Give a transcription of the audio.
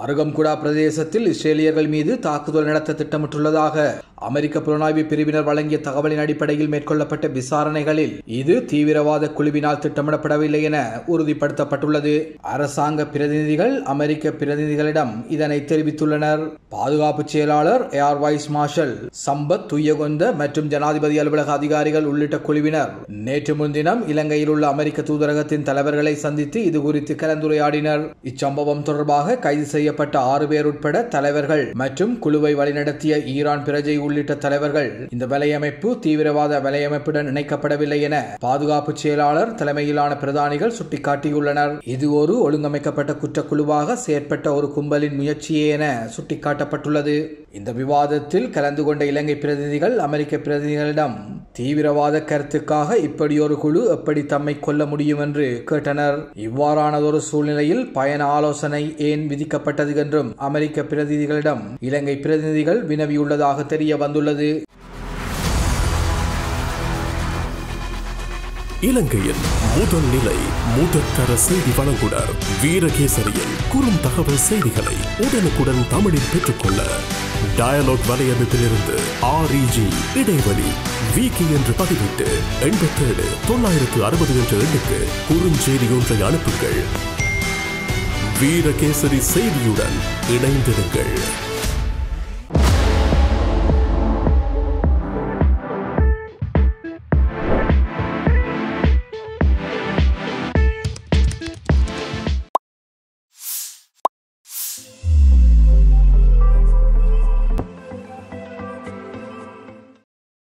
அருகம்குடா பிரதேசத்தில் இஸ்ரேலியர்கள் மீது தாக்குதல் நடத்த திட்டமிட்டுள்ளதாக அமெரிக்க புலனாய்வு பிரிவினர் வழங்கிய தகவலின் அடிப்படையில் மேற்கொள்ளப்பட்ட விசாரணைகளில் இது தீவிரவாத குழுவினால் திட்டமிடப்படவில்லை என உறுதிப்படுத்தப்பட்டுள்ளது அரசாங்க பிரதிநிதிகள் அமெரிக்க பிரதிநிதிகளிடம் இதனை தெரிவித்துள்ளனர் பாதுகாப்பு செயலாளர் air vice marshal Sampath Thuyyakontha மற்றும் ஜனாதிபதி அலுவலக அதிகாரிகள் உள்ளிட்ட குழுவினர் நேற்று முன்தினம் இலங்கையில் உள்ள அமெரிக்க தூதரகத்தின் தலைவர்களை சந்தித்து இது குறித்து கலந்துரையாடினர் இச்சம்பவம் தொடர்பாக கைது செய்யப்பட்ட ஆறு பேர் உட்பட தலைவர்கள் மற்றும் குழுவை வழிநடத்திய ஈரான் பிரஜை உள்ளிட்ட தலைவர்கள் இந்த வலையமைப்பு தீவிரவாத வலையமைப்புடன் இணைக்கப்படவில்லை என பாதுகாப்பு செயலாளர் தலைமையிலான பிரதானிகள் சுட்டிக்காட்டியுள்ளனர் இது ஒரு ஒழுங்கமைக்கப்பட்ட குற்றக்குழுவாக செயற்பட்ட ஒரு கும்பலின் முயற்சியே என சுட்டிக்காட்டப்பட்டுள்ளது இந்த விவாதத்தில் கலந்து கொண்ட இலங்கை பிரதிநிதிகள் அமெரிக்க பிரதிநிதிகளிடம் தீவிரவாத கருத்துக்காக இப்படி ஒரு குழு எப்படி தம்மை கொல்ல முடியும் என்று கேட்டனர் இவ்வாறானதொரு சூழ்நிலையில் பயண ஆலோசனை ஏன் விதிக்கப்பட்டது என்றும் அமெரிக்க பிரதிநிதிகளிடம் இலங்கை பிரதிநிதிகள் வினவியுள்ளதாக தெரிய வந்துள்ளது இலங்கையின் முதல் நிலை முதற்கர செய்தி வழங்குனர் வீரகேசரியின் குறுந்தகவல் செய்திகளை உடனுக்குடன் தமிழில் பெற்றுக்கொள்ள டயலாக் வலையமைப்பிலிருந்து ஆர்இஜி இடைவெளி விகி என்று பதிவிட்டு எண்பத்தேழு தொள்ளாயிரத்து அறுபது என்ற எண்ணுக்கு குறுஞ்செய்தி ஒன்றை அனுப்புங்கள் வீரகேசரி செய்தியுடன் இணைந்திருங்கள்